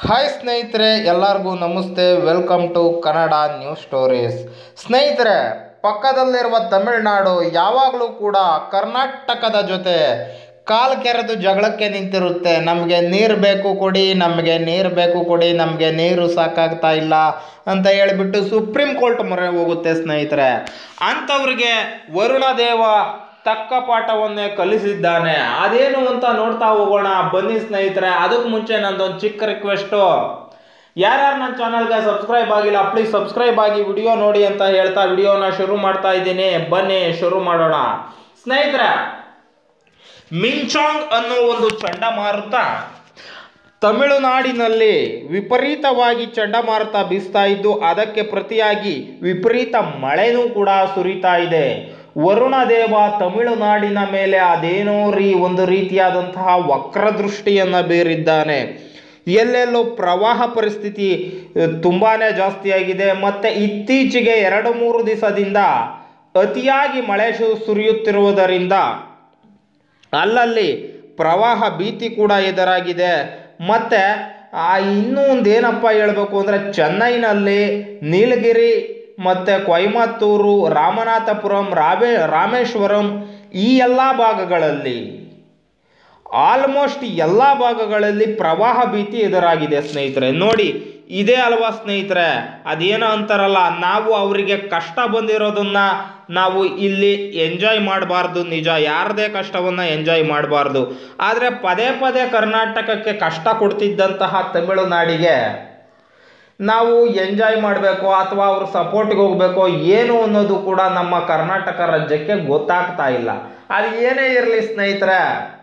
hi ಸ್ನೇಹಿತರೆ ಎಲ್ಲರಿಗೂ ನಮಸ್ತೆ welcome to Kannada news stories ಸ್ನೇಹಿತರೆ ಪಕ್ಕದಲ್ಲಿರುವ ತಮಿಳುನಾಡು ಯಾವಾಗಲೂ ಕೂಡ ಕರ್ನಾಟಕದ ಜೊತೆ ಕಾಲು ಕೆರೆದು ಜಗಳಕ್ಕೆ ನಿಂತಿರುತ್ತೆ ನಮಗೆ ನೀರು ಬೇಕು ಕೊಡಿ ನಮಗೆ ನೀರು ಬೇಕು ಕೊಡಿ ನಮಗೆ ನೀರು ಸಾಕಾಗ್ತಾ ಇಲ್ಲ ಅಂತ ಹೇಳಿಬಿಟ್ಟು ಸುಪ್ರೀಂ ಕೋರ್ಟ್ ಮೊರೆ ಹೋಗುತ್ತೆ ಸ್ನೇಹಿತರೆ ಅಂಥವ್ರಿಗೆ ವರುಣ ದೇವ ತಕ್ಕ ಪಾಠವನ್ನೇ ಕಲಿಸಿದ್ದಾನೆ ಅದೇನು ಅಂತ ನೋಡ್ತಾ ಹೋಗೋಣ ಬನ್ನಿ ಸ್ನೇಹಿತರೆ ಅದಕ್ಕೆ ಮುಂಚೆ ನಂದೊಂದು ಚಿಕ್ಕ ರಿಕ್ವೆಸ್ಟು ಯಾರ್ಯಾರು ನನ್ನ ಚಾನಲ್ಗೆ ಸಬ್ಸ್ಕ್ರೈಬ್ ಆಗಿಲ್ಲ ಪ್ಲೀಸ್ ಸಬ್ಸ್ಕ್ರೈಬ್ ಆಗಿ ವಿಡಿಯೋ ನೋಡಿ ಅಂತ ಹೇಳ್ತಾ ವಿಡಿಯೋನ ಶುರು ಮಾಡ್ತಾ ಇದ್ದೀನಿ ಬನ್ನಿ ಶುರು ಮಾಡೋಣ ಸ್ನೇಹಿತರೆ ಮಿಂಚಾಂಗ್ ಅನ್ನೋ ಒಂದು ಚಂಡಮಾರುತ ತಮಿಳುನಾಡಿನಲ್ಲಿ ವಿಪರೀತವಾಗಿ ಚಂಡಮಾರುತ ಬೀಸ್ತಾ ಇದ್ದು ಅದಕ್ಕೆ ಪ್ರತಿಯಾಗಿ ವಿಪರೀತ ಮಳೆನೂ ಕೂಡ ಸುರಿತಾ ಇದೆ ವರುಣ ದೇವ ತಮಿಳುನಾಡಿನ ಮೇಲೆ ಅದೇನೋ ರೀ ಒಂದು ರೀತಿಯಾದಂತಹ ವಕ್ರದೃಷ್ಟಿಯನ್ನು ಬೀರಿದ್ದಾನೆ ಎಲ್ಲೆಲ್ಲೂ ಪ್ರವಾಹ ಪರಿಸ್ಥಿತಿ ತುಂಬಾ ಜಾಸ್ತಿಯಾಗಿದೆ ಮತ್ತು ಇತ್ತೀಚೆಗೆ ಎರಡು ಮೂರು ದಿವಸದಿಂದ ಅತಿಯಾಗಿ ಮಳೆ ಸು- ಸುರಿಯುತ್ತಿರುವುದರಿಂದ ಅಲ್ಲಲ್ಲಿ ಪ್ರವಾಹ ಭೀತಿ ಕೂಡ ಎದುರಾಗಿದೆ ಮತ್ತು ಇನ್ನೂ ಒಂದು ಏನಪ್ಪ ಹೇಳಬೇಕು ಅಂದರೆ ಚೆನ್ನೈನಲ್ಲಿ ನೀಲಗಿರಿ ಮತ್ತು ಕೊಯಮತ್ತೂರು ರಾಮನಾಥಪುರಂ ರಾಮೇ ರಾಮೇಶ್ವರಂ ಈ ಎಲ್ಲ ಭಾಗಗಳಲ್ಲಿ ಆಲ್ಮೋಸ್ಟ್ ಎಲ್ಲ ಭಾಗಗಳಲ್ಲಿ ಪ್ರವಾಹ ಭೀತಿ ಎದುರಾಗಿದೆ ಸ್ನೇಹಿತರೆ ನೋಡಿ ಇದೇ ಅಲ್ವಾ ಸ್ನೇಹಿತರೆ ಅದೇನೋ ಅಂತಾರಲ್ಲ ನಾವು ಅವರಿಗೆ ಕಷ್ಟ ಬಂದಿರೋದನ್ನ ನಾವು ಇಲ್ಲಿ ಎಂಜಾಯ್ ಮಾಡಬಾರ್ದು ನಿಜ ಯಾರದೇ ಕಷ್ಟವನ್ನು ಎಂಜಾಯ್ ಮಾಡಬಾರ್ದು ಆದರೆ ಪದೇ ಪದೇ ಕರ್ನಾಟಕಕ್ಕೆ ಕಷ್ಟ ಕೊಡ್ತಿದ್ದಂತಹ ತಮಿಳುನಾಡಿಗೆ ನಾವು ಎಂಜಾಯ್ ಮಾಡಬೇಕು ಅಥವಾ ಅವ್ರ ಸಪೋರ್ಟ್ಗೆ ಹೋಗಬೇಕು ಏನು ಅನ್ನೋದು ಕೂಡ ನಮ್ಮ ಕರ್ನಾಟಕ ರಾಜ್ಯಕ್ಕೆ ಗೊತ್ತಾಗ್ತಾ ಇಲ್ಲ ಅದು ಏನೇ ಇರಲಿ ಸ್ನೇಹಿತರೆ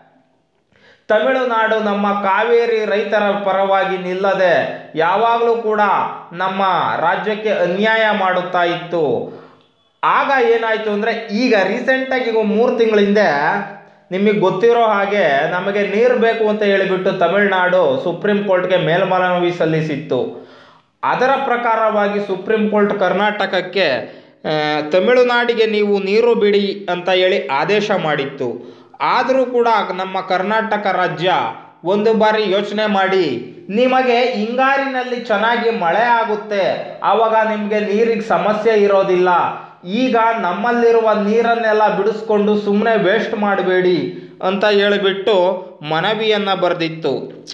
ತಮಿಳುನಾಡು ನಮ್ಮ ಕಾವೇರಿ ರೈತರ ಪರವಾಗಿ ನಿಲ್ಲದೆ ಯಾವಾಗಲೂ ಕೂಡ ನಮ್ಮ ರಾಜ್ಯಕ್ಕೆ ಅನ್ಯಾಯ ಮಾಡುತ್ತಾ ಇತ್ತು ಆಗ ಏನಾಯಿತು ಅಂದರೆ ಈಗ ರೀಸೆಂಟಾಗಿ ಈಗ ಮೂರು ತಿಂಗಳ ಹಿಂದೆ ನಿಮಗೆ ಗೊತ್ತಿರೋ ಹಾಗೆ ನಮಗೆ ನೀರು ಬೇಕು ಅಂತ ಹೇಳಿಬಿಟ್ಟು ತಮಿಳುನಾಡು ಸುಪ್ರೀಂ ಕೋರ್ಟ್ಗೆ ಮೇಲ್ಮನವಿ ಸಲ್ಲಿಸಿತ್ತು ಅದರ ಪ್ರಕಾರವಾಗಿ ಸುಪ್ರೀಂ ಕೋರ್ಟ್ ಕರ್ನಾಟಕಕ್ಕೆ ಆ, ತಮಿಳುನಾಡಿಗೆ ನೀವು ನೀರು ಬಿಡಿ ಅಂತ ಹೇಳಿ ಆದೇಶ ಮಾಡಿತ್ತು ಆದರೂ ಕೂಡ ನಮ್ಮ ಕರ್ನಾಟಕ ರಾಜ್ಯ ಒಂದು ಬಾರಿ ಯೋಚನೆ ಮಾಡಿ ನಿಮಗೆ ಹಿಂಗಾರಿನಲ್ಲಿ ಚೆನ್ನಾಗಿ ಮಳೆ ಆಗುತ್ತೆ ಆವಾಗ ನಿಮಗೆ ನೀರಿಗೆ ಸಮಸ್ಯೆ ಇರೋದಿಲ್ಲ ಈಗ ನಮ್ಮಲ್ಲಿರುವ ನೀರನ್ನೆಲ್ಲ ಬಿಡಿಸ್ಕೊಂಡು ಸುಮ್ಮನೆ ವೇಸ್ಟ್ ಮಾಡಬೇಡಿ ಅಂತ ಹೇಳಿಬಿಟ್ಟು ಮನವಿಯನ್ನು ಬರೆದಿತ್ತು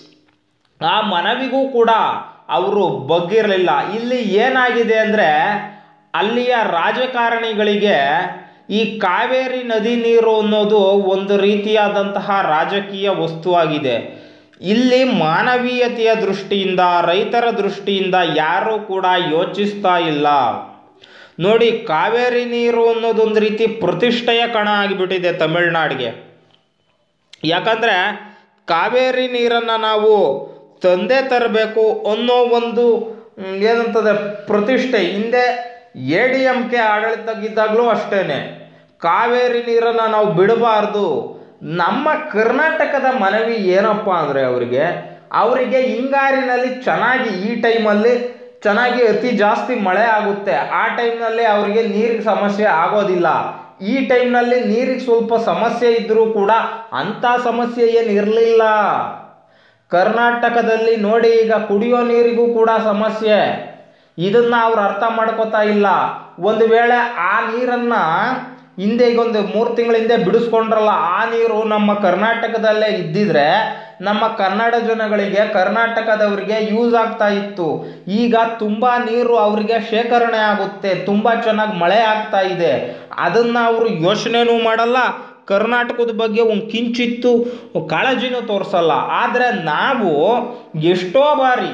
ಆ ಮನವಿಗೂ ಕೂಡ ಅವರು ಬಗ್ಗಿರಲಿಲ್ಲ ಇಲ್ಲಿ ಏನಾಗಿದೆ ಅಂದರೆ ಅಲ್ಲಿಯ ರಾಜಕಾರಣಿಗಳಿಗೆ ಈ ಕಾವೇರಿ ನದಿ ನೀರು ಅನ್ನೋದು ಒಂದು ರೀತಿಯಾದಂತಹ ರಾಜಕೀಯ ವಸ್ತುವಾಗಿದೆ ಇಲ್ಲಿ ಮಾನವೀಯತೆಯ ದೃಷ್ಟಿಯಿಂದ ರೈತರ ದೃಷ್ಟಿಯಿಂದ ಯಾರೂ ಕೂಡ ಯೋಚಿಸ್ತಾ ಇಲ್ಲ ನೋಡಿ ಕಾವೇರಿ ನೀರು ಅನ್ನೋದೊಂದು ರೀತಿ ಪ್ರತಿಷ್ಠೆಯ ಕಣ ಆಗಿಬಿಟ್ಟಿದೆ ತಮಿಳ್ನಾಡಿಗೆ ಯಾಕಂದರೆ ಕಾವೇರಿ ನೀರನ್ನು ನಾವು ತಂದೆ ತರಬೇಕು ಅನ್ನೋ ಒಂದು ಮ್, ಏನಂತದೆ ಪ್ರತಿಷ್ಠೆ ಹಿಂದೆ ಎ ಡಿ ಎಮ್ ಕೆ ಆಡಳಿತಗಿದ್ದಾಗಲೂ ಅಷ್ಟೇ ಕಾವೇರಿ ನೀರನ್ನು ನಾವು ಬಿಡಬಾರ್ದು ನಮ್ಮ ಕರ್ನಾಟಕದ ಮನವಿ ಏನಪ್ಪ ಅಂದರೆ ಅವರಿಗೆ ಅವರಿಗೆ ಹಿಂಗಾರಿನಲ್ಲಿ ಚೆನ್ನಾಗಿ ಈ ಟೈಮಲ್ಲಿ ಚೆನ್ನಾಗಿ ಅತಿ ಜಾಸ್ತಿ ಮಳೆ ಆಗುತ್ತೆ ಆ ಟೈಮ್ನಲ್ಲಿ ಅವರಿಗೆ ನೀರಿಗೆ ಸಮಸ್ಯೆ ಆಗೋದಿಲ್ಲ ಈ ಟೈಮ್ನಲ್ಲಿ ನೀರಿಗೆ ಸ್ವಲ್ಪ ಸಮಸ್ಯೆ ಇದ್ದರೂ ಕೂಡ ಅಂಥ ಸಮಸ್ಯೆ ಏನು ಇರಲಿಲ್ಲ ಕರ್ನಾಟಕದಲ್ಲಿ ನೋಡಿ ಈಗ ಕುಡಿಯೋ ನೀರಿಗೂ ಕೂಡ ಸಮಸ್ಯೆ ಇದನ್ನ ಅವ್ರು ಅರ್ಥ ಮಾಡ್ಕೋತಾ ಇಲ್ಲ ಒಂದು ವೇಳೆ ಆ ನೀರನ್ನ ಹಿಂದೆ ಈಗ ಒಂದು ಮೂರು ತಿಂಗಳ ಹಿಂದೆ ಬಿಡಿಸ್ಕೊಂಡ್ರಲ್ಲ ಆ ನೀರು ನಮ್ಮ ಕರ್ನಾಟಕದಲ್ಲೇ ಇದ್ದಿದ್ರೆ ನಮ್ಮ ಕನ್ನಡ ಜನಗಳಿಗೆ ಕರ್ನಾಟಕದವರಿಗೆ ಯೂಸ್ ಆಗ್ತಾ ಇತ್ತು ಈಗ ತುಂಬ ನೀರು ಅವರಿಗೆ ಶೇಖರಣೆ ಆಗುತ್ತೆ ತುಂಬ ಚೆನ್ನಾಗಿ ಮಳೆ ಆಗ್ತಾ ಇದೆ ಅದನ್ನು ಅವರು ಯೋಚನೆನೂ ಮಾಡಲ್ಲ ಕರ್ನಾಟಕದ ಬಗ್ಗೆ ಒಂದು ಕಿಂಚಿತ್ತು ಕಾಳಜಿನೂ ತೋರಿಸಲ್ಲ ಆದರೆ ನಾವು ಎಷ್ಟೋ ಬಾರಿ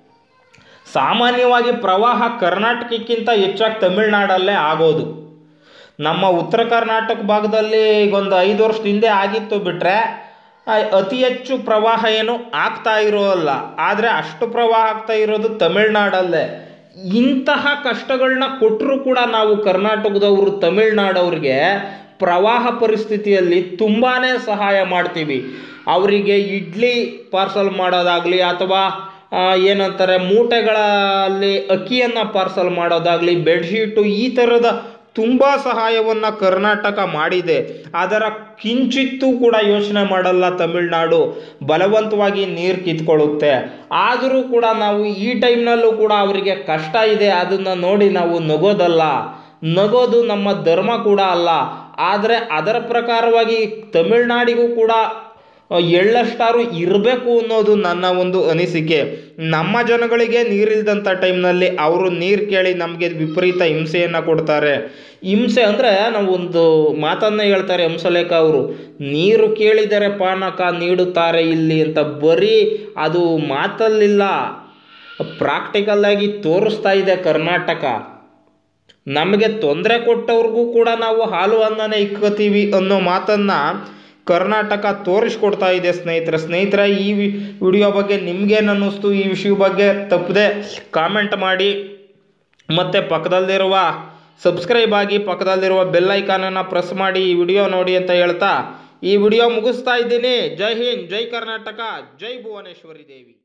ಸಾಮಾನ್ಯವಾಗಿ ಪ್ರವಾಹ ಕರ್ನಾಟಕಕ್ಕಿಂತ ಹೆಚ್ಚಾಗಿ ತಮಿಳ್ನಾಡಲ್ಲೇ ಆಗೋದು ನಮ್ಮ ಉತ್ತರ ಕರ್ನಾಟಕ ಭಾಗದಲ್ಲಿ ಈಗ ಒಂದು ಐದು ವರ್ಷದ ಹಿಂದೆ ಆಗಿತ್ತು ಬಿಟ್ಟರೆ ಅತಿ ಹೆಚ್ಚು ಪ್ರವಾಹ ಏನು ಆಗ್ತಾ ಇರೋಲ್ಲ ಆದರೆ ಅಷ್ಟು ಪ್ರವಾಹ ಆಗ್ತಾ ಇರೋದು ತಮಿಳ್ನಾಡಲ್ಲೇ ಇಂತಹ ಕಷ್ಟಗಳನ್ನ ಕೊಟ್ಟರೂ ಕೂಡ ನಾವು ಕರ್ನಾಟಕದವರು ತಮಿಳ್ನಾಡವ್ರಿಗೆ ಪ್ರವಾಹ ಪರಿಸ್ಥಿತಿಯಲ್ಲಿ ತುಂಬಾ ಸಹಾಯ ಮಾಡ್ತೀವಿ ಅವರಿಗೆ ಇಡ್ಲಿ ಪಾರ್ಸಲ್ ಮಾಡೋದಾಗಲಿ ಅಥವಾ ಆ, ಏನಂತಾರೆ ಮೂಟೆಗಳಲ್ಲಿ ಅಕ್ಕಿಯನ್ನು ಪಾರ್ಸಲ್ ಮಾಡೋದಾಗಲಿ ಬೆಡ್ಶೀಟು ಈ ಥರದ ತುಂಬ ಸಹಾಯವನ್ನು ಕರ್ನಾಟಕ ಮಾಡಿದೆ ಅದರ ಕಿಂಚಿತ್ತೂ ಕೂಡ ಯೋಚನೆ ಮಾಡಲ್ಲ ತಮಿಳುನಾಡು ಬಲವಂತವಾಗಿ ನೀರು ಕಿತ್ಕೊಳ್ಳುತ್ತೆ ಆದರೂ ಕೂಡ ನಾವು ಈ ಟೈಮ್ನಲ್ಲೂ ಕೂಡ ಅವರಿಗೆ ಕಷ್ಟ ಇದೆ ಅದನ್ನು ನೋಡಿ ನಾವು ನಗೋದಲ್ಲ ನಗೋದು ನಮ್ಮ ಧರ್ಮ ಕೂಡ ಅಲ್ಲ ಆದರೆ ಅದರ ಪ್ರಕಾರವಾಗಿ ತಮಿಳ್ನಾಡಿಗೂ ಕೂಡ ಎಳ್ಳಷ್ಟಾರು ಇರಬೇಕು ಅನ್ನೋದು ನನ್ನ ಒಂದು ಅನಿಸಿಕೆ ನಮ್ಮ ಜನಗಳಿಗೆ ನೀರಿಲ್ದಂಥ ಟೈಮ್ನಲ್ಲಿ ಅವರು ನೀರು ಕೇಳಿ ನಮಗೆ ವಿಪರೀತ ಹಿಂಸೆಯನ್ನು ಕೊಡ್ತಾರೆ ಹಿಂಸೆ ಅಂದರೆ ನಾವು ಒಂದು ಮಾತನ್ನೇ ಹೇಳ್ತಾರೆ ಹಂಸಲೇಖ ಅವರು ನೀರು ಕೇಳಿದರೆ ಪಾನಕ ನೀಡುತ್ತಾರೆ ಇಲ್ಲಿ ಅಂತ ಬರೀ ಅದು ಮಾತಲ್ಲಿಲ್ಲ ಪ್ರಾಕ್ಟಿಕಲ್ಲಾಗಿ ತೋರಿಸ್ತಾ ಇದೆ ಕರ್ನಾಟಕ ನಮಗೆ ತೊಂದರೆ ಕೊಟ್ಟವ್ರಿಗೂ ಕೂಡ ನಾವು ಹಾಲು ಅನ್ನನೇ ಇಕ್ಕೋತೀವಿ ಅನ್ನೋ ಮಾತನ್ನು ಕರ್ನಾಟಕ ತೋರಿಸ್ಕೊಡ್ತಾ ಇದೆ ಸ್ನೇಹಿತರೆ ಸ್ನೇಹಿತರೆ ಈ ವಿ- ವಿಡಿಯೋ ಬಗ್ಗೆ ನಿಮ್ಗೇನು ಅನ್ನಿಸ್ತು ಈ ವಿಷಯ ಬಗ್ಗೆ ತಪ್ಪದೆ ಕಾಮೆಂಟ್ ಮಾಡಿ ಮತ್ತು ಪಕ್ಕದಲ್ಲಿರುವ ಸಬ್ಸ್ಕ್ರೈಬ್ ಆಗಿ ಪಕ್ಕದಲ್ಲಿರುವ ಬೆಲ್ ಐಕಾನನ್ನು ಪ್ರೆಸ್ ಮಾಡಿ ಈ ವಿಡಿಯೋ ನೋಡಿ ಅಂತ ಹೇಳ್ತಾ ಈ ವಿಡಿಯೋ ಮುಗಿಸ್ತಾ ಇದ್ದೀನಿ ಜೈ ಹಿಂದ್ ಜೈ ಕರ್ನಾಟಕ ಜೈ ಭುವನೇಶ್ವರಿ ದೇವಿ